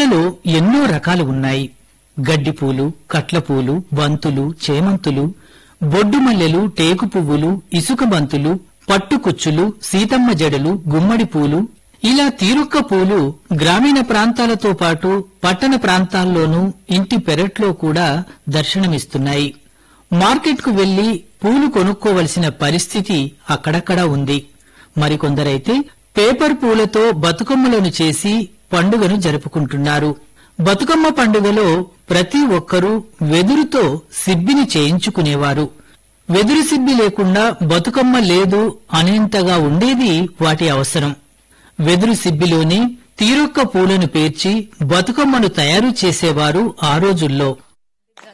పూలలో ఎన్నో రకాలు ఉన్నాయి గడ్డి పూలు కట్ల పూలు బంతులు చేమంతులు బొడ్డు మల్లెలు టేకు పువ్వులు ఇసుక బంతులు పట్టుకుచ్చులు సీతమ్మ జడలు గుమ్మడి పూలు ఇలా తీరుక్క పూలు గ్రామీణ ప్రాంతాలతో పాటు పట్టణ ప్రాంతాల్లోనూ ఇంటి పెరట్లో కూడా దర్శనమిస్తున్నాయి మార్కెట్కు వెళ్లి పూలు కొనుక్కోవలసిన పరిస్థితి అక్కడక్కడా ఉంది మరికొందరైతే పేపర్ పూలతో బతుకమ్మలను చేసి పండుగను జరుపుకుంటున్నారు బతుకమ్మ పండుగలో ప్రతి ఒక్కరూ వెదురుతో సిబ్బిని చేయించుకునేవారు వెదురు సిబ్బి లేకుండా బతుకమ్మ లేదు అనేంతగా ఉండేది వాటి అవసరం వెదురు సిబ్బిలోనే తీరొక్క పూలను పేర్చి బతుకమ్మను తయారు చేసేవారు ఆ రోజుల్లో